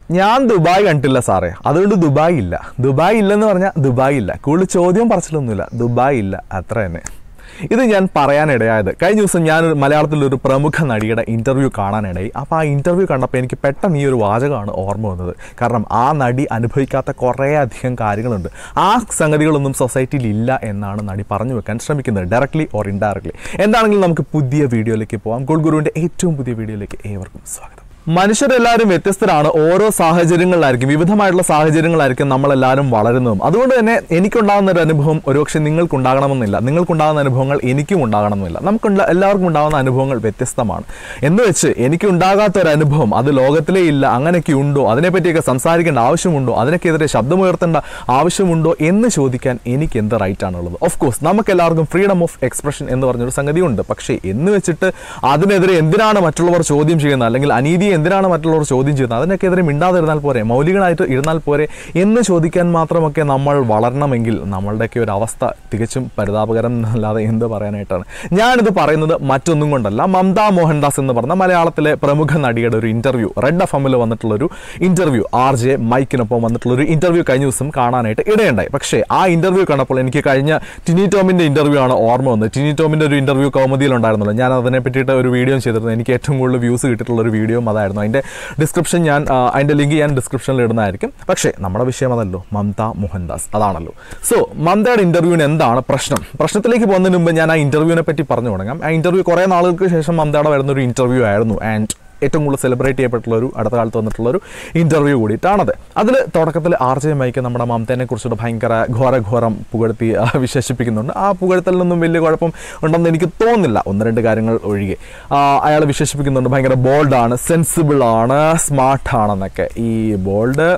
ഞാൻ ദുബായ് കണ്ടിട്ടില്ല സാറേ അതുകൊണ്ട് ദുബായ് ഇല്ല ദുബായ് ഇല്ലെന്ന് പറഞ്ഞാൽ ദുബായ് ഇല്ല കൂടുതൽ ചോദ്യം പറച്ചിലൊന്നുമില്ല ദുബായ് ഇല്ല അത്ര തന്നെ ഇത് ഞാൻ പറയാനിടയായത് കഴിഞ്ഞ ദിവസം ഞാൻ മലയാളത്തിലൊരു പ്രമുഖ നടിയുടെ ഇന്റർവ്യൂ കാണാനിടയായി അപ്പോൾ ആ ഇന്റർവ്യൂ കണ്ടപ്പോൾ എനിക്ക് പെട്ടെന്ന് ഈ ഒരു വാചകമാണ് ഓർമ്മ വന്നത് കാരണം ആ നടി അനുഭവിക്കാത്ത കുറേ അധികം കാര്യങ്ങളുണ്ട് ആ സംഗതികളൊന്നും സൊസൈറ്റിയിൽ ഇല്ല എന്നാണ് നടി പറഞ്ഞു വെക്കാൻ ശ്രമിക്കുന്നത് ഡയറക്ട്ലി ഓർ ഇൻഡയറക്ട്ലി എന്താണെങ്കിലും നമുക്ക് പുതിയ വീഡിയോയിലേക്ക് പോകാം ഗുൾഗുരുവിൻ്റെ ഏറ്റവും പുതിയ വീഡിയോയിലേക്ക് ഏവർക്കും സ്വാഗതം മനുഷ്യരെല്ലാവരും വ്യത്യസ്തരാണ് ഓരോ സാഹചര്യങ്ങളിലായിരിക്കും വിവിധമായിട്ടുള്ള സാഹചര്യങ്ങളായിരിക്കും നമ്മളെല്ലാവരും വളരുന്നതും അതുകൊണ്ട് തന്നെ എനിക്കുണ്ടാകുന്ന ഒരു അനുഭവം ഒരുപക്ഷെ നിങ്ങൾക്കുണ്ടാകണമെന്നില്ല നിങ്ങൾക്കുണ്ടാകുന്ന അനുഭവങ്ങൾ എനിക്കും ഉണ്ടാകണമെന്നില്ല നമുക്ക് എല്ലാവർക്കും ഉണ്ടാകുന്ന അനുഭവങ്ങൾ വ്യത്യസ്തമാണ് എന്ന് വെച്ച് എനിക്ക് ഉണ്ടാകാത്ത ഒരു അനുഭവം അത് ലോകത്തിലേ ഇല്ല അങ്ങനെയൊക്കെ ഉണ്ടോ അതിനെപ്പറ്റിയൊക്കെ സംസാരിക്കേണ്ട ആവശ്യമുണ്ടോ അതിനൊക്കെതിരെ ശബ്ദമുയർത്തേണ്ട ആവശ്യമുണ്ടോ എന്ന് ചോദിക്കാൻ എനിക്ക് എന്ത് റൈറ്റ് ആണുള്ളത് ഓഫ് കോഴ്സ് നമുക്ക് എല്ലാവർക്കും ഫ്രീഡം ഓഫ് എക്സ്പ്രഷൻ എന്ന് പറഞ്ഞൊരു സംഗതിയുണ്ട് പക്ഷേ എന്ന് വെച്ചിട്ട് അതിനെതിരെ എന്തിനാണ് മറ്റുള്ളവർ ചോദ്യം ചെയ്യുന്നത് അല്ലെങ്കിൽ അനീതിയെ എന്തിനാണ് മറ്റുള്ളവർ ചോദ്യം ചെയ്യുന്നത് അതിനൊക്കെതിരെ മിണ്ടാതിരുന്നാൽ പോരെ മൗലികനായിട്ട് ഇരുന്നാൽ പോരെ എന്ന് ചോദിക്കാൻ മാത്രമൊക്കെ നമ്മൾ വളരണമെങ്കിൽ നമ്മളുടെയൊക്കെ ഒരു അവസ്ഥ തികച്ചും പരിതാപകരം എന്നല്ലാതെ എന്ത് പറയാനായിട്ടാണ് ഞാനിത് പറയുന്നത് മറ്റൊന്നും കൊണ്ടല്ല മമത മോഹൻദാസ് എന്ന് പറഞ്ഞ മലയാളത്തിലെ പ്രമുഖ നടിയുടെ ഒരു ഇന്റർവ്യൂ റെഡ് എഫ് എമ്മിൽ വന്നിട്ടുള്ളൊരു ഇന്റർവ്യൂ ആർ ജെ മൈക്കിനൊപ്പം വന്നിട്ടുള്ള ഒരു ഇന്റർവ്യൂ കഴിഞ്ഞ ദിവസം കാണാനായിട്ട് ഇടയുണ്ടായി പക്ഷേ ആ ഇന്റർവ്യൂ കണ്ടപ്പോൾ എനിക്ക് കഴിഞ്ഞ ടിനി ടോമിന്റെ ഇന്റർവ്യൂ ആണ് ഓർമ്മ വന്നത് ടിനി ടോമിന്റെ ഒരു ഇന്റർവ്യൂ കൗമുദിയിലുണ്ടായിരുന്നല്ലോ ഞാൻ അതിനെ പറ്റിയിട്ട് ഒരു വീഡിയോ ചെയ്തിരുന്നു എനിക്ക് ഏറ്റവും കൂടുതൽ വ്യൂസ് കിട്ടിയിട്ടുള്ള ഒരു വീഡിയോ അതായിരുന്നു അതിന്റെ ഡിസ്ക്രിപ്ഷൻ ഞാൻ ആ, അതിന്റെ ലിങ്ക് ഞാൻ ഡിസ്ക്രിപ്ഷനിൽ ഇടുന്നതായിരിക്കും പക്ഷേ നമ്മുടെ വിഷയം അതല്ലോ മമത മോഹൻദാസ് അതാണല്ലോ സോ മമതയുടെ ഇന്റർവ്യൂവിന് എന്താണ് പ്രശ്നം പ്രശ്നത്തിലേക്ക് പോകുന്നതിന് മുമ്പ് ഞാൻ ആ ഇന്റർവ്യൂവിനെ പറ്റി പറഞ്ഞു തുടങ്ങാം ആ ഇന്റർവ്യൂ കുറേ നാളുകൾക്ക് ശേഷം മമതയുടെ വരുന്ന ഒരു ഇന്റർവ്യൂ ആയിരുന്നു ആൻഡ് ഏറ്റവും കൂടുതൽ സെലിബ്രേറ്റ് ചെയ്യപ്പെട്ടുള്ള ഒരു അടുത്ത കാലത്ത് വന്നിട്ടുള്ള ഒരു ഇന്റർവ്യൂ കൂടിയിട്ടാണത് അതിൽ തുടക്കത്തിൽ ആർ ജെ മൈക്ക് നമ്മുടെ മമതേനെ കുറിച്ചിട്ട് ഭയങ്കര ഘോരഘോരം പുകഴ്ത്തി ആ, വിശേഷിപ്പിക്കുന്നുണ്ട് ആ പുകഴ്ത്തലിനൊന്നും വലിയ കുഴപ്പം ഉണ്ടെന്ന് എനിക്ക് തോന്നുന്നില്ല ഒന്ന് രണ്ട് കാര്യങ്ങൾ ഒഴികെ അയാൾ വിശേഷിപ്പിക്കുന്നുണ്ട് ഭയങ്കര ബോൾഡാണ് സെൻസിബിൾ ആണ് സ്മാർട്ട് ആണെന്നൊക്കെ ഈ ബോൾഡ്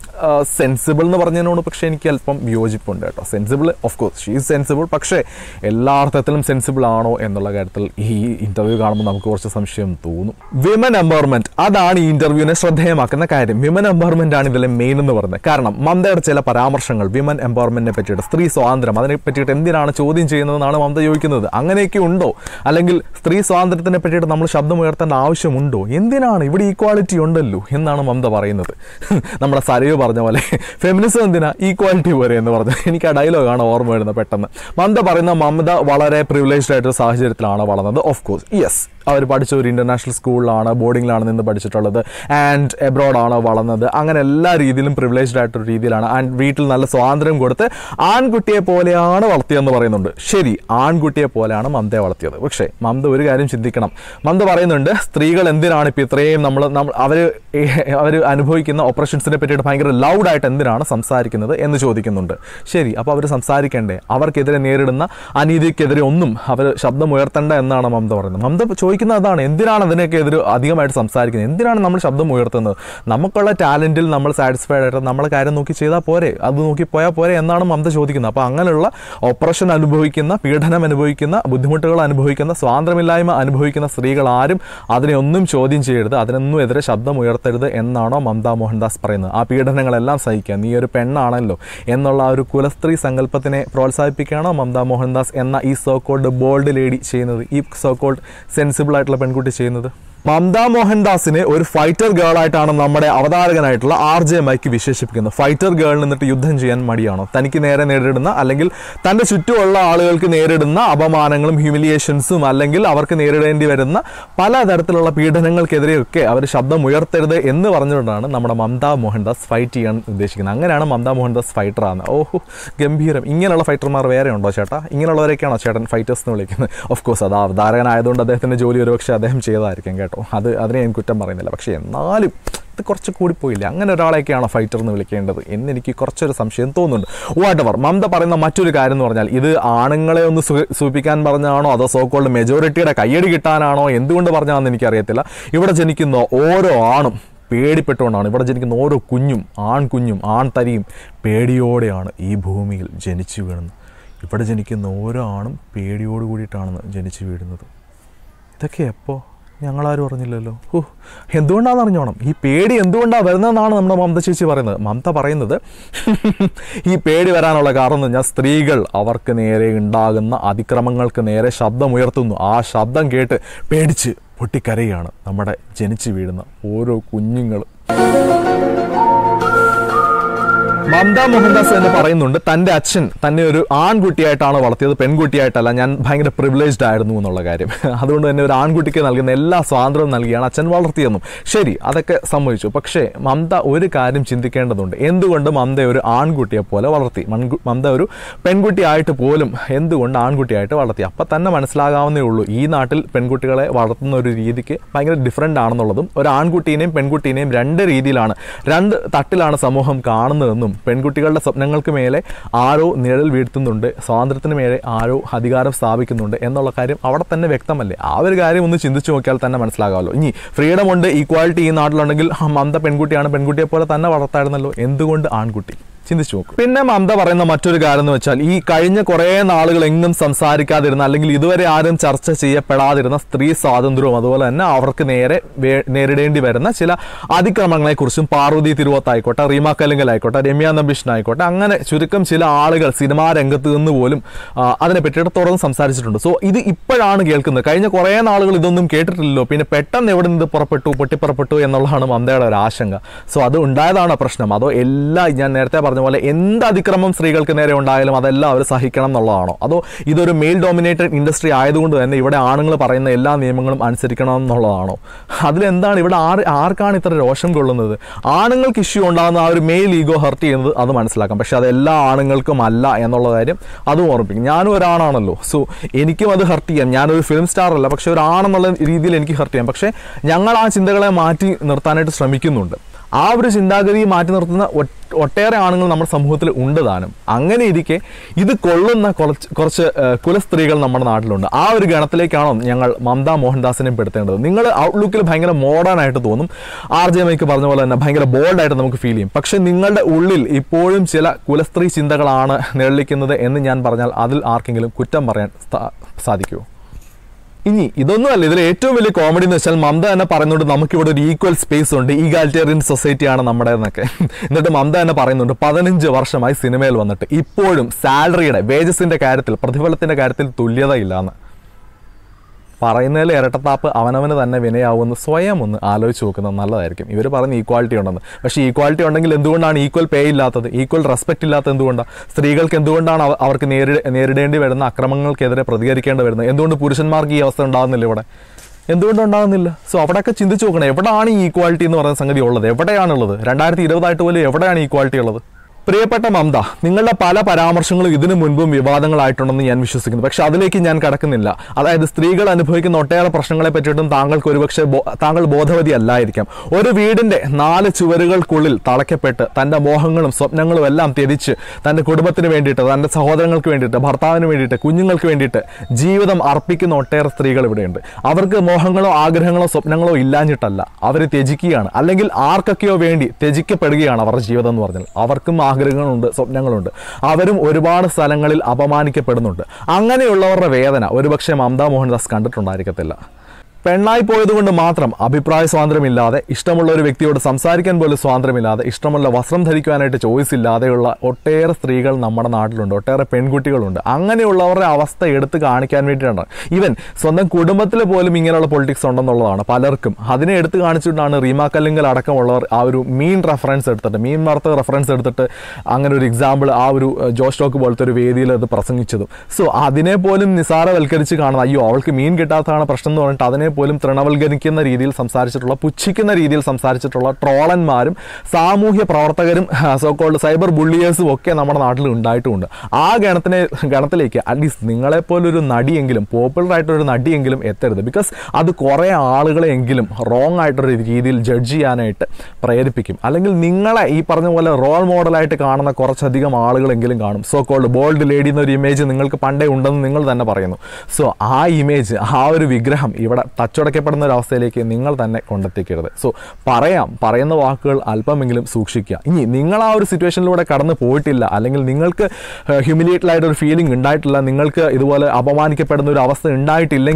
സെൻസിബിൾ എന്ന് പറഞ്ഞതിനോട് പക്ഷേ എനിക്ക് അല്പം വിയോജിപ്പുണ്ട് കേട്ടോ sensible of course she is sensible പക്ഷേ എല്ലാ അർത്ഥത്തിലും സെൻസിബിൾ ആണോ എന്നുള്ള കാര്യത്തിൽ ഈ ഇന്റർവ്യൂ കാണുമ്പോൾ നമുക്ക് കുറച്ച് സംശയം തോന്നും വിമൻ എംപവർമെന്റ് അതാണ് ഈ ഇന്റർവ്യൂവിനെ ശ്രദ്ധേയമാക്കുന്ന കാര്യം വിമൻ എംപവർമെന്റ് ആണ് ഇതിലെ മെയിൻ എന്ന് പറയുന്നത് കാരണം മമതയുടെ ചില പരാമർശങ്ങൾ വിമൻ എംപവർമെന്റിനെ പറ്റിയിട്ട് സ്ത്രീ സ്വാതന്ത്ര്യം അതിനെ പറ്റിയിട്ട് എന്തിനാണ് ചോദ്യം ചെയ്യുന്നതെന്നാണ് മമത ചോദിക്കുന്നത് അങ്ങനെയൊക്കെ ഉണ്ടോ അല്ലെങ്കിൽ സ്ത്രീ സ്വാതന്ത്ര്യത്തിനെ പറ്റിയിട്ട് നമ്മൾ ശബ്ദം ഉയർത്തേണ്ട ആവശ്യമുണ്ടോ എന്തിനാണ് ഇവിടെ ഈക്വാളിറ്റി ഉണ്ടല്ലോ എന്നാണ് മമത പറയുന്നത് നമ്മുടെ സരയു പറഞ്ഞ പോലെ ഫെമിനിസം എന്തിനാ ഈക്വാലിറ്റി പോരെ എന്ന് പറഞ്ഞു എനിക്ക് ആ ഡയലോഗാണ് ഓർമ്മ വരുന്നത് പെട്ടെന്ന് മമത പറയുന്ന മമത വളരെ പ്രിവിലേജ്ഡ് ആയിട്ടൊരു സാഹചര്യത്തിലാണ് വളർന്നത് ഓഫ് കോഴ്സ് യെസ് അവർ പഠിച്ച ഒരു ഇന്റർനാഷണൽ സ്കൂളിലാണ് ബോർഡിങ്ങിലാണ് നിന്ന് പഠിച്ചിട്ടുള്ളത് ആൻഡ് എബ്രോഡാണ് വളർന്നത് അങ്ങനെ എല്ലാ രീതിയിലും പ്രിവിലേജ്ഡ് ആയിട്ടൊരു രീതിയിലാണ് ആൻഡ് വീട്ടിൽ നല്ല സ്വാതന്ത്ര്യം കൊടുത്ത് ആൺകുട്ടിയെ പോലെയാണ് വളർത്തിയതെന്ന് പറയുന്നുണ്ട് ശരി ആൺകുട്ടിയെ പോലെയാണ് മമതയെ വളർത്തിയത് പക്ഷേ മമത ഒരു കാര്യം ചിന്തിക്കണം മമത പറയുന്നുണ്ട് സ്ത്രീകൾ എന്തിനാണ് ഇപ്പോൾ ഇത്രയും നമ്മൾ നമ്മൾ അവർ അവർ അനുഭവിക്കുന്ന ഓപ്പറേഷൻസിനെ പറ്റിയിട്ട് ഭയങ്കര ലൗഡായിട്ട് എന്തിനാണ് സംസാരിക്കുന്നത് എന്ന് ചോദിക്കുന്നുണ്ട് ശരി അപ്പോൾ അവർ സംസാരിക്കണ്ടേ അവർക്കെതിരെ നേരിടുന്ന അനീതിക്കെതിരെ ഒന്നും അവർ ശബ്ദം ഉയർത്തണ്ട എന്നാണ് മമത പറയുന്നത് മമത ചോദിക്കുന്നത് അതാണ് എന്തിനാണ് അതിനൊക്കെ എതിരെ അധികമായിട്ട് സംസാരിക്കുന്നത് എന്തിനാണ് നമ്മൾ ശബ്ദം ഉയർത്തുന്നത് നമുക്കുള്ള ടാലന്റിൽ നമ്മൾ സാറ്റിസ്ഫൈഡ് ആയിട്ട് നമ്മളെ കാര്യം നോക്കി ചെയ്താൽ പോരെ അത് നോക്കി പോയാൽ പോരെ എന്നാണ് മമത ചോദിക്കുന്നത് അപ്പോൾ അങ്ങനെയുള്ള ഓപ്പറേഷൻ അനുഭവിക്കുന്ന പീഡനം അനുഭവിക്കുന്ന ബുദ്ധിമുട്ടുകൾ അനുഭവിക്കുന്ന സ്വാതന്ത്ര്യമില്ലായ്മ അനുഭവിക്കുന്ന സ്ത്രീകൾ ആരും അതിനെ ഒന്നും ചോദ്യം ചെയ്യരുത് അതിനൊന്നും എതിരെ ശബ്ദം ഉയർത്തരുത് എന്നാണോ മമത മോഹൻദാസ് പറയുന്നത് ആ പീഡനങ്ങളെല്ലാം സഹിക്കുക നീ ഒരു പെണ്ണാണല്ലോ എന്നുള്ള ആ ഒരു കുലസ്ത്രീ സങ്കല്പത്തിനെ പ്രോത്സാഹിപ്പിക്കുകയാണോ മമത മോഹൻദാസ് എന്ന ഈ സോ കോൾഡ് ബോൾഡ് ലേഡി ചെയ്യുന്നത് ഈ സോ കോൾഡ് സെൻസിബിൾ ആയിട്ടുള്ള പെൺകുട്ടി ചെയ്യുന്നത് മമത മോഹൻദാസിനെ ഒരു ഫൈറ്റർ ഗേൾ ആയിട്ടാണ് നമ്മുടെ അവതാരകനായിട്ടുള്ള ആർ ജെ മൈക്ക് വിശേഷിപ്പിക്കുന്നത് ഫൈറ്റർ ഗേൾ നിന്നിട്ട് യുദ്ധം ചെയ്യാൻ മടിയാണോ തനിക്ക് നേരെ നേരിടുന്ന അല്ലെങ്കിൽ തൻ്റെ ചുറ്റുമുള്ള ആളുകൾക്ക് നേരിടുന്ന അപമാനങ്ങളും ഹ്യൂമിലിയേഷൻസും അല്ലെങ്കിൽ അവർക്ക് നേരിടേണ്ടി വരുന്ന പലതരത്തിലുള്ള പീഡനങ്ങൾക്കെതിരെയൊക്കെ അവർ ശബ്ദം ഉയർത്തരുത് എന്ന് പറഞ്ഞുകൊണ്ടാണ് നമ്മുടെ മമത മോഹൻദാസ് ഫൈറ്റ് ചെയ്യാൻ ഉദ്ദേശിക്കുന്നത് അങ്ങനെയാണ് മമത മോഹൻദാസ് ഫൈറ്റർ ആണ് ഓഹോ ഗംഭീരം ഇങ്ങനെയുള്ള ഫൈറ്റർമാർ വേറെ ഉണ്ടോ ചേട്ടാ ഇങ്ങനെയുള്ളവരൊക്കെയാണോ ചേട്ടൻ ഫൈറ്റേഴ്സ് എന്ന് വിളിക്കുന്നത് ഓഫ് കോഴ്സ് അത് അവതാരകനായതുകൊണ്ട് അദ്ദേഹത്തിൻ്റെ ജോലി ഒരുപക്ഷെ അദ്ദേഹം ചെയ്തതായിരിക്കും കേട്ടോ അത് അതിനെ ഞാൻ കുറ്റം പറയുന്നില്ല പക്ഷേ എന്നാലും ഇത് കുറച്ച് കൂടിപ്പോയില്ല അങ്ങനെ ഒരാളെയൊക്കെയാണോ ഫൈറ്റർ എന്ന് വിളിക്കേണ്ടത് എന്ന് എനിക്ക് കുറച്ചൊരു സംശയം തോന്നുന്നുണ്ട് വാട്ടവർ മമത പറയുന്ന മറ്റൊരു കാര്യം എന്ന് പറഞ്ഞാൽ ഇത് ആണുങ്ങളെ ഒന്ന് സു- സൂചിപ്പിക്കാൻ പറഞ്ഞാണോ അതോ സോക്കോൾഡ് മെജോറിറ്റിയുടെ കയ്യടി കിട്ടാനാണോ എന്തുകൊണ്ട് പറഞ്ഞാണെന്ന് എനിക്കറിയത്തില്ല ഇവിടെ ജനിക്കുന്ന ഓരോ ആണും പേടിപ്പെട്ടുകൊണ്ടാണ് ഇവിടെ ജനിക്കുന്ന ഓരോ കുഞ്ഞും ആൺകുഞ്ഞും ആൺതരിയും പേടിയോടെയാണ് ഈ ഭൂമിയിൽ ജനിച്ചു വീഴുന്നത് ഇവിടെ ജനിക്കുന്ന ഓരോ ആണും പേടിയോട് കൂടിയിട്ടാണ് ജനിച്ചു വീഴുന്നത് ഇതൊക്കെ എപ്പോൾ ഞങ്ങളാരും അറിഞ്ഞില്ലല്ലോ ഓ എന്തുകൊണ്ടാണെന്ന് അറിഞ്ഞോണം ഈ പേടി എന്തുകൊണ്ടാണ് വരുന്നതെന്നാണ് നമ്മുടെ മമത ചേച്ചി പറയുന്നത് മമത പറയുന്നത് ഈ പേടി വരാനുള്ള കാരണം എന്ന് പറഞ്ഞാൽ സ്ത്രീകൾ അവർക്ക് നേരെ ഉണ്ടാകുന്ന അതിക്രമങ്ങൾക്ക് നേരെ ശബ്ദമുയർത്തുന്നു ആ ശബ്ദം കേട്ട് പേടിച്ച് പൊട്ടിക്കരയാണ് നമ്മുടെ ജനിച്ചു വീഴുന്ന ഓരോ കുഞ്ഞുങ്ങളും മമത മോഹൻദാസ് എന്ന് പറയുന്നുണ്ട് തന്റെ അച്ഛൻ തന്നെ ഒരു ആൺകുട്ടിയായിട്ടാണ് വളർത്തിയത് പെൺകുട്ടിയായിട്ടല്ല ഞാൻ ഭയങ്കര പ്രിവിലേജ്ഡ് ആയിരുന്നു എന്നുള്ള കാര്യം അതുകൊണ്ട് തന്നെ ഒരു ആൺകുട്ടിക്ക് നൽകുന്ന എല്ലാ സ്വാതന്ത്ര്യവും നൽകിയാണ് അച്ഛൻ വളർത്തിയെന്നും ശരി അതൊക്കെ സംഭവിച്ചു പക്ഷേ മമത ഒരു കാര്യം ചിന്തിക്കേണ്ടതുണ്ട് എന്തുകൊണ്ട് മമത ഒരു ആൺകുട്ടിയെ പോലെ വളർത്തി മൺകു- മമത ഒരു പെൺകുട്ടിയായിട്ട് പോലും എന്തുകൊണ്ട് ആൺകുട്ടിയായിട്ട് വളർത്തി അപ്പം തന്നെ മനസ്സിലാകാവുന്നേ ഉള്ളൂ ഈ നാട്ടിൽ പെൺകുട്ടികളെ വളർത്തുന്ന ഒരു രീതിക്ക് ഭയങ്കര ഡിഫറെൻ്റ് ആണെന്നുള്ളതും ഒരു ആൺകുട്ടീനെയും പെൺകുട്ടീനെയും രണ്ട് രീതിയിലാണ് രണ്ട് തട്ടിലാണ് സമൂഹം കാണുന്നതെന്നും പെൺകുട്ടികളുടെ സ്വപ്നങ്ങൾക്ക് മേലെ ആരോ നിഴൽ വീഴ്ത്തുന്നുണ്ട് സ്വാതന്ത്ര്യത്തിന് മേലെ ആരോ അധികാരം സ്ഥാപിക്കുന്നുണ്ട് എന്നുള്ള കാര്യം അവിടെ തന്നെ വ്യക്തമല്ലേ ആ ഒരു കാര്യം ഒന്ന് ചിന്തിച്ചു നോക്കിയാൽ തന്നെ മനസ്സിലാകാമല്ലോ ഇനി ഫ്രീഡം ഉണ്ട് ഈക്വാലിറ്റി ഈ നാട്ടിലുണ്ടെങ്കിൽ ആ, മമത പെൺകുട്ടിയാണ് പെൺകുട്ടിയെ പോലെ തന്നെ വളർത്തായിരുന്നല്ലോ എന്തുകൊണ്ട് ആൺകുട്ടി ചിന്തിച്ചു നോക്കും പിന്നെ മമത പറയുന്ന മറ്റൊരു കാര്യം എന്ന് വെച്ചാൽ ഈ കഴിഞ്ഞ കുറേ നാളുകൾ എങ്ങും സംസാരിക്കാതിരുന്ന അല്ലെങ്കിൽ ഇതുവരെ ആരും ചർച്ച ചെയ്യപ്പെടാതിരുന്ന സ്ത്രീ സ്വാതന്ത്ര്യവും അതുപോലെ തന്നെ അവർക്ക് നേരെ വേ- നേരിടേണ്ടി വരുന്ന ചില അതിക്രമങ്ങളെക്കുറിച്ചും പാർവതി തിരുവത്തായിക്കോട്ടെ റീമ കലുങ്കലായിക്കോട്ടെ രമ്യ നബീഷൻ ആയിക്കോട്ടെ അങ്ങനെ ചുരുക്കം ചില ആളുകൾ സിനിമാ രംഗത്ത് നിന്ന് പോലും ആ, അതിനെ പറ്റിയിട്ട് തുറന്ന് സംസാരിച്ചിട്ടുണ്ട് സോ ഇത് ഇപ്പോഴാണ് കേൾക്കുന്നത് കഴിഞ്ഞ കുറേ നാളുകൾ ഇതൊന്നും കേട്ടിട്ടില്ലല്ലോ പിന്നെ പെട്ടെന്ന് എവിടെ നിന്ന് പുറപ്പെട്ടു പൊട്ടിപ്പുറപ്പെട്ടു എന്നുള്ളതാണ് മമതയുടെ ഒരു ആശങ്ക സോ അത് ഉണ്ടായതാണ് പ്രശ്നം അതോ എല്ലാ ഞാൻ നേരത്തെ പറഞ്ഞ പോലെ എന്ത് അതിക്രമം സ്ത്രീകൾക്ക് നേരെ ഉണ്ടായാലും അതെല്ലാം അവർ സഹിക്കണം എന്നുള്ളതാണോ അതോ ഇതൊരു മെയിൽ ഡോമിനേറ്റഡ് ഇൻഡസ്ട്രി ആയതുകൊണ്ട് തന്നെ ഇവിടെ ആണുങ്ങൾ പറയുന്ന എല്ലാ നിയമങ്ങളും അനുസരിക്കണം എന്നുള്ളതാണോ അതിലെന്താണ് ഇവിടെ ആർ ആർക്കാണ് ഇത്ര രോഷം കൊള്ളുന്നത് ആണുങ്ങൾക്ക് ഇഷ്യൂ ഉണ്ടാകുന്ന ആ ഒരു മെയിൽ ഈഗോ ഹർട്ട് ചെയ്യുന്നത് അത് മനസ്സിലാക്കാം പക്ഷെ അത് എല്ലാ ആണുങ്ങൾക്കും അല്ല എന്നുള്ള കാര്യം അതും ഓർമ്മിപ്പിക്കും ഞാനും ഒരാണാണല്ലോ സോ എനിക്കും അത് ഹർട്ട് ചെയ്യാം ഞാനൊരു ഫിലിം സ്റ്റാർ അല്ല പക്ഷെ ഒരു ആണെന്നുള്ള രീതിയിൽ എനിക്ക് ഹർട്ട് ചെയ്യാം പക്ഷേ ഞങ്ങൾ ആ ചിന്തകളെ മാറ്റി നിർത്താനായിട്ട് ശ്രമിക്കുന്നുണ്ട് ആ ഒരു ചിന്താഗതി മാറ്റി നിർത്തുന്ന ഒ- ഒട്ടേറെ ആണുങ്ങൾ നമ്മുടെ സമൂഹത്തിൽ ഉണ്ട് താനും അങ്ങനെ ഇരിക്കെ ഇത് കൊള്ളുന്ന കുറച്ച് കുറച്ച് ഏഹ്, കുലസ്ത്രീകൾ നമ്മുടെ നാട്ടിലുണ്ട് ആ ഒരു ഗണത്തിലേക്കാണോ ഞങ്ങൾ മമത മോഹൻദാസിനെയും പെടുത്തേണ്ടത് നിങ്ങൾ ഔട്ട്ലുക്കിൽ ഭയങ്കര മോഡേൺ ആയിട്ട് തോന്നും ആർ ജെ മൈക്ക് പറഞ്ഞ പോലെ തന്നെ ഭയങ്കര ബോൾഡായിട്ട് നമുക്ക് ഫീൽ ചെയ്യും പക്ഷെ നിങ്ങളുടെ ഉള്ളിൽ ഇപ്പോഴും ചില കുലസ്ത്രീ ചിന്തകളാണ് നിഴലിക്കുന്നത് എന്ന് ഞാൻ പറഞ്ഞാൽ അതിൽ ആർക്കെങ്കിലും കുറ്റം പറയാൻ സ്ഥാ- സാധിക്കുമോ ഇനി ഇതൊന്നുമല്ല ഇതിൽ ഏറ്റവും വലിയ കോമഡി എന്ന് വെച്ചാൽ മമത തന്നെ പറയുന്നുണ്ട് നമുക്കിവിടെ ഒരു ഈക്വൽ സ്പേസ് ഉണ്ട് ഈഗാലിറ്റേറിയൻ സൊസൈറ്റിയാണ് നമ്മുടെ എന്നൊക്കെ എന്നിട്ട് മമത തന്നെ പറയുന്നുണ്ട് പതിനഞ്ച് വർഷമായി സിനിമയിൽ വന്നിട്ട് ഇപ്പോഴും സാലറിയുടെ വേജസിന്റെ കാര്യത്തിൽ പ്രതിഫലത്തിന്റെ കാര്യത്തിൽ തുല്യതയില്ലാന്ന് പറയുന്നതിൽ ഇരട്ടത്താപ്പ് അവനവന് തന്നെ വിനയാവുമെന്ന് സ്വയം ഒന്ന് ആലോചിച്ച് നോക്കുന്നത് നല്ലതായിരിക്കും ഇവർ പറയുന്ന ഈക്വാലിറ്റി ഉണ്ടെന്ന് പക്ഷേ ഈക്വാലിറ്റി ഉണ്ടെങ്കിൽ എന്തുകൊണ്ടാണ് ഈക്വൽ പേ ഇല്ലാത്തത് ഈക്വൽ റെസ്പെക്റ്റ് ഇല്ലാത്തത് എന്തുകൊണ്ടാണ് സ്ത്രീകൾക്ക് എന്തുകൊണ്ടാണ് അവ- അവർക്ക് നേരിട നേരിടേണ്ടി വരുന്ന അക്രമങ്ങൾക്കെതിരെ പ്രതികരിക്കേണ്ടി വരുന്നത് എന്തുകൊണ്ട് പുരുഷന്മാർക്ക് ഈ അവസ്ഥ ഉണ്ടാകുന്നില്ല ഇവിടെ എന്തുകൊണ്ട് ഉണ്ടാകുന്നില്ല സോ അവിടെയൊക്കെ ചിന്തിച്ചു നോക്കണം എവിടെയാണ് ഈ ഈക്വാലിറ്റി എന്ന് പറയുന്ന സംഗതി ഉള്ളത് എവിടെയാണുള്ളത് രണ്ടായിരത്തി ഇരുപതായിട്ട് പോലും എവിടെയാണ് ഈക്വാലിറ്റി ഉള്ളത് പ്രിയപ്പെട്ട മമത നിങ്ങളുടെ പല പരാമർശങ്ങളും ഇതിനു മുൻപും വിവാദങ്ങളായിട്ടുണ്ടെന്ന് ഞാൻ വിശ്വസിക്കുന്നു പക്ഷെ അതിലേക്ക് ഞാൻ കടക്കുന്നില്ല അതായത് സ്ത്രീകൾ അനുഭവിക്കുന്ന ഒട്ടേറെ പ്രശ്നങ്ങളെ പറ്റിയിട്ടും താങ്കൾക്ക് ഒരുപക്ഷെ ബോ- താങ്കൾ ബോധവതി അല്ലായിരിക്കാം ഒരു വീടിന്റെ നാല് ചുവരുകൾക്കുള്ളിൽ തളയ്ക്കപ്പെട്ട് തന്റെ മോഹങ്ങളും സ്വപ്നങ്ങളും എല്ലാം ത്യജിച്ച് തന്റെ കുടുംബത്തിന് വേണ്ടിയിട്ട് തന്റെ സഹോദരങ്ങൾക്ക് വേണ്ടിയിട്ട് ഭർത്താവിന് വേണ്ടിയിട്ട് കുഞ്ഞുങ്ങൾക്ക് വേണ്ടിയിട്ട് ജീവിതം അർപ്പിക്കുന്ന ഒട്ടേറെ സ്ത്രീകൾ ഇവിടെയുണ്ട് അവർക്ക് മോഹങ്ങളോ ആഗ്രഹങ്ങളോ സ്വപ്നങ്ങളോ ഇല്ലാഞ്ഞിട്ടല്ല അവർ ത്യജിക്കുകയാണ് അല്ലെങ്കിൽ ആർക്കൊക്കെയോ വേണ്ടി ത്യജിക്കപ്പെടുകയാണ് അവരുടെ ജീവിതം എന്ന് പറഞ്ഞാൽ അവർക്കും ആഗ്രഹങ്ങളുണ്ട് സ്വപ്നങ്ങളുണ്ട് അവരും ഒരുപാട് സ്ഥലങ്ങളിൽ അപമാനിക്കപ്പെടുന്നുണ്ട് അങ്ങനെയുള്ളവരുടെ വേദന ഒരുപക്ഷെ മമതാ മോഹൻദാസ് കണ്ടിട്ടുണ്ടായിരിക്കത്തില്ല പെണ്ണായി പോയതുകൊണ്ട് മാത്രം അഭിപ്രായ സ്വാതന്ത്ര്യമില്ലാതെ ഇഷ്ടമുള്ള ഒരു വ്യക്തിയോട് സംസാരിക്കാൻ പോലും സ്വാതന്ത്ര്യമില്ലാതെ ഇഷ്ടമുള്ള വസ്ത്രം ധരിക്കുവാനായിട്ട് ചോയ്സ് ഇല്ലാതെയുള്ള ഒട്ടേറെ സ്ത്രീകൾ നമ്മുടെ നാട്ടിലുണ്ട് ഒട്ടേറെ പെൺകുട്ടികളുണ്ട് അങ്ങനെയുള്ളവരുടെ അവസ്ഥ എടുത്ത് കാണിക്കാൻ വേണ്ടിയിട്ടാണ് ഈവൻ സ്വന്തം കുടുംബത്തിൽ പോലും ഇങ്ങനെയുള്ള പൊളിറ്റിക്സ് ഉണ്ടെന്നുള്ളതാണ് പലർക്കും അതിനെ എടുത്ത് കാണിച്ചിട്ടാണ് റീമ കല്ലിങ്കൽ അടക്കമുള്ളവർ ആ ഒരു മീൻ റെഫറൻസ് എടുത്തിട്ട് മീൻ വാർത്ത റെഫറൻസ് എടുത്തിട്ട് അങ്ങനെ ഒരു എക്സാമ്പിൾ ആ ഒരു ഏഹ്, ജോഷ് ടോക്ക് പോലത്തെ ഒരു വേദിയിൽ അത് പ്രസംഗിച്ചതും സോ അതിനെ പോലും നിസാരവൽക്കരിച്ച് കാണുന്നത് അയ്യോ അവൾക്ക് മീൻ കിട്ടാത്തതാണ് പ്രശ്നം എന്ന് പറഞ്ഞിട്ട് അതിനെ പോലും തൃണവൽക്കരിക്കുന്ന രീതിയിൽ സംസാരിച്ചിട്ടുള്ള പുച്ഛിക്കുന്ന രീതിയിൽ സംസാരിച്ചിട്ടുള്ള ട്രോളന്മാരും സാമൂഹ്യ പ്രവർത്തകരും സോക്കോൾഡ് സൈബർ ബുള്ളിയേഴ്സും ഒക്കെ നമ്മുടെ നാട്ടിൽ ഉണ്ടായിട്ടുമുണ്ട് ആ ഗണത്തിനെ ഗണത്തിലേക്ക് അറ്റ്ലീസ്റ്റ് നിങ്ങളെപ്പോലൊരു നടിയെങ്കിലും പോപ്പുലർ ആയിട്ടൊരു നടിയെങ്കിലും എത്തരുത് ബിക്കോസ് അത് കുറേ ആളുകളെങ്കിലും റോങ് ആയിട്ടൊരു രീതിയിൽ ജഡ്ജ് ചെയ്യാനായിട്ട് പ്രേരിപ്പിക്കും അല്ലെങ്കിൽ നിങ്ങളെ ഈ പറഞ്ഞ പോലെ റോൾ മോഡലായിട്ട് കാണുന്ന കുറച്ചധികം ആളുകളെങ്കിലും കാണും സോ കോൾഡ് ബോൾഡ് ലേഡി എന്നൊരു ഇമേജ് നിങ്ങൾക്ക് പണ്ടേ ഉണ്ടെന്ന് നിങ്ങൾ തന്നെ പറയുന്നു സോ ആ ഇമേജ് ആ ഒരു വിഗ്രഹം ഇവിടെ തച്ചുടക്കപ്പെടുന്ന ഒരു അവസ്ഥയിലേക്ക് നിങ്ങൾ തന്നെ കൊണ്ടെത്തിക്കരുത് സോ പറയാം പറയുന്ന വാക്കുകൾ അല്പമെങ്കിലും സൂക്ഷിക്കുക ഇനി നിങ്ങൾ ആ ഒരു സിറ്റുവേഷനിലൂടെ കടന്നു പോയിട്ടില്ല അല്ലെങ്കിൽ നിങ്ങൾക്ക് ഹ്യൂമിലിയേറ്റഡ് ആയിട്ട് ഒരു ഫീലിംഗ് ഉണ്ടായിട്ടില്ല നിങ്ങൾക്ക് ഇതുപോലെ അപമാനിക്കപ്പെടുന്ന ഒരു അവസ്ഥ ഉണ്ടായിട്ടില്ലെങ്കിൽ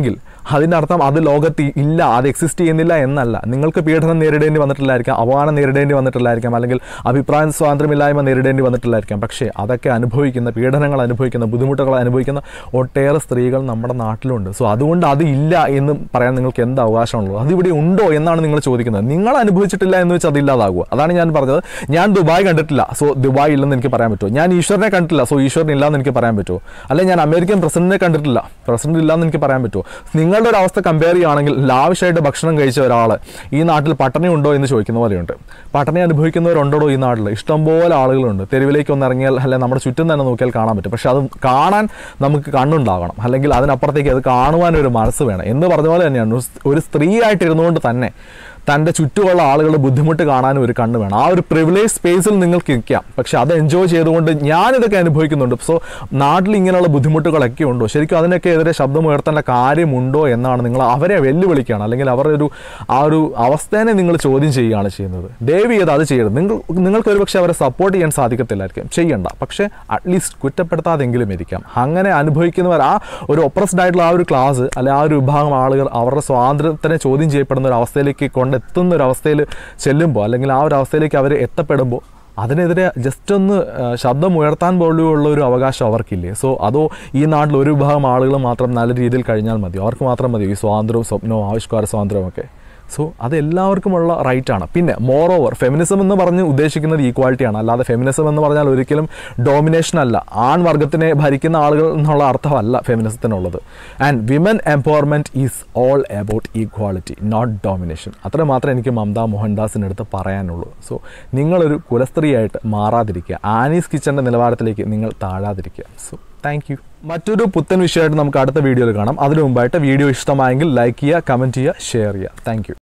അതിൻ്റെ അർത്ഥം അത് ലോകത്ത് ഇ- ഇല്ല അത് എക്സിസ്റ്റ് ചെയ്യുന്നില്ല എന്നല്ല നിങ്ങൾക്ക് പീഡനം നേരിടേണ്ടി വന്നിട്ടില്ലായിരിക്കാം അപമാനം നേരിടേണ്ടി വന്നിട്ടില്ലായിരിക്കാം അല്ലെങ്കിൽ അഭിപ്രായ സ്വാതന്ത്ര്യമില്ലായ്മ നേരിടേണ്ടി വന്നിട്ടില്ലായിരിക്കാം പക്ഷേ അതൊക്കെ അനുഭവിക്കുന്ന പീഡനങ്ങൾ അനുഭവിക്കുന്ന ബുദ്ധിമുട്ടുകൾ അനുഭവിക്കുന്ന ഒട്ടേറെ സ്ത്രീകൾ നമ്മുടെ നാട്ടിലുണ്ട് സോ അതുകൊണ്ട് അത് ഇല്ല എന്ന് പറയാൻ നിങ്ങൾക്ക് എന്ത് അവകാശമുള്ളത് അതിവിടെ ഉണ്ടോ എന്നാണ് നിങ്ങൾ ചോദിക്കുന്നത് നിങ്ങൾ അനുഭവിച്ചിട്ടില്ല എന്ന് വെച്ച് അതില്ലാതാകുക അതാണ് ഞാൻ പറഞ്ഞത് ഞാൻ ദുബായ് കണ്ടിട്ടില്ല സോ ദുബായ് ഇല്ലെന്ന് എനിക്ക് പറയാൻ പറ്റുമോ ഞാൻ ഈശ്വരനെ കണ്ടിട്ടില്ല സോ ഈശ്വരൻ ഇല്ലാന്ന് എനിക്ക് പറയാൻ പറ്റുമോ അല്ലെങ്കിൽ ഞാൻ അമേരിക്കൻ പ്രസിഡന്റിനെ കണ്ടിട്ടില്ല പ്രസിഡന്റ് ഇല്ലാന്ന് എനിക്ക് പറയാൻ പറ്റുമോ നിങ്ങളുടെ ഒരു അവസ്ഥ കമ്പയർ ചെയ്യുകയാണെങ്കിൽ ലാവിഷായിട്ട് ഭക്ഷണം കഴിച്ച ഒരാൾ ഈ നാട്ടിൽ പട്ടിണി ഉണ്ടോ എന്ന് ചോദിക്കുന്ന പോലെയുണ്ട് പട്ടിണി അനുഭവിക്കുന്നവരുണ്ടോ ഈ നാട്ടിൽ ഇഷ്ടംപോലെ ആളുകളുണ്ട് തെരുവിലേക്ക് ഒന്ന് ഇറങ്ങിയാൽ അല്ലെങ്കിൽ നമ്മുടെ ചുറ്റും തന്നെ നോക്കിയാൽ കാണാൻ പറ്റും പക്ഷെ അത് കാണാൻ നമുക്ക് കണ്ണുണ്ടാകണം അല്ലെങ്കിൽ അതിനപ്പുറത്തേക്ക് അത് കാണുവാൻ ഒരു മനസ്സ് വേണം എന്ന് പറഞ്ഞ പോലെ തന്നെയാണ് ഒരു സ്- ഒരു സ്ത്രീ ആയിട്ടിരുന്നുകൊണ്ട് തന്നെ തൻ്റെ ചുറ്റുമുള്ള ആളുകളുടെ ബുദ്ധിമുട്ട് കാണാനും ഒരു കണ്ണ് വേണം ആ ഒരു പ്രിവിലേജ് സ്പേസിൽ നിങ്ങൾക്ക് നിൽക്കാം പക്ഷെ അത് എൻജോയ് ചെയ്തുകൊണ്ട് ഞാനിതൊക്കെ അനുഭവിക്കുന്നുണ്ട് സോ നാട്ടിൽ ഇങ്ങനെയുള്ള ബുദ്ധിമുട്ടുകളൊക്കെ ഉണ്ടോ ശരിക്കും അതിനൊക്കെ എതിരെ ശബ്ദം ഉയർത്തേണ്ട കാര്യമുണ്ടോ എന്നാണ് നിങ്ങൾ അവരെ വെല്ലുവിളിക്കുകയാണ് അല്ലെങ്കിൽ അവരുടെ ഒരു ആ ഒരു അവസ്ഥേനെ നിങ്ങൾ ചോദ്യം ചെയ്യുകയാണ് ചെയ്യുന്നത് ദയവ് ചെയ്ത് അത് ചെയ്യരുത് നിങ്ങൾ നിങ്ങൾക്ക് ഒരുപക്ഷെ അവരെ സപ്പോർട്ട് ചെയ്യാൻ സാധിക്കത്തില്ലായിരിക്കും ചെയ്യണ്ട പക്ഷേ അറ്റ്ലീസ്റ്റ് കുറ്റപ്പെടുത്താതെങ്കിലും ഇരിക്കാം അങ്ങനെ അനുഭവിക്കുന്നവർ ആ ഒരു ഒപ്രസ്ഡ് ആയിട്ടുള്ള ആ ഒരു ക്ലാസ് അല്ലെ ആ ഒരു വിഭാഗം ആളുകൾ അവരുടെ സ്വാതന്ത്ര്യത്തിനെ ചോദ്യം ചെയ്യപ്പെടുന്ന ഒരു അവസ്ഥയിലേക്ക് കൊണ്ടെത്തുന്ന ഒരു അവസ്ഥയിൽ ചെല്ലുമ്പോൾ അല്ലെങ്കിൽ ആ ഒരു അവസ്ഥയിലേക്ക് അവർ എത്തപ്പെടുമ്പോൾ അതിനെതിരെ ജസ്റ്റ് ഒന്ന് ആ, ശബ്ദം ഉയർത്താൻ പോലുള്ള ഒരു അവകാശം അവർക്കില്ലേ സോ അതോ ഈ നാട്ടിൽ ഒരു വിഭാഗം ആളുകൾ മാത്രം നല്ല രീതിയിൽ കഴിഞ്ഞാൽ മതി അവർക്ക് മാത്രം മതി ഈ സ്വാതന്ത്ര്യവും സ്വപ്നവും ആവിഷ്കാര സ്വാതന്ത്ര്യവും ഒക്കെ സോ അത് എല്ലാവർക്കുമുള്ള റൈറ്റ് ആണ് പിന്നെ മോർ ഓവർ ഫെമിനിസം എന്ന് പറഞ്ഞ് ഉദ്ദേശിക്കുന്നത് ഈക്വാലിറ്റിയാണ് അല്ലാതെ ഫെമിനിസം എന്ന് പറഞ്ഞാൽ ഒരിക്കലും ഡോമിനേഷൻ അല്ല ആൺ വർഗത്തിനെ ഭരിക്കുന്ന ആളുകൾ എന്നുള്ള അർത്ഥമല്ല ഫെമിനിസത്തിനുള്ളത് and women empowerment is all about equality not domination അത്ര മാത്രമേ എനിക്ക് മമത മോഹൻദാസിൻ്റെ അടുത്ത് പറയാനുള്ളൂ സോ നിങ്ങളൊരു കുലസ്ത്രീയായിട്ട് മാറാതിരിക്കുക ആനീസ് കിച്ചൻ്റെ നിലവാരത്തിലേക്ക് നിങ്ങൾ താഴാതിരിക്കുക സോ താങ്ക് യു മറ്റൊരു പുത്തൻ വിഷയമായിട്ട് നമുക്ക് അടുത്ത വീഡിയോയിൽ കാണാം അതിനു മുമ്പായിട്ട് വീഡിയോ ഇഷ്ടമായെങ്കിൽ ലൈക്ക് ചെയ്യുക കമൻറ്റ് ചെയ്യുക ഷെയർ ചെയ്യുക താങ്ക്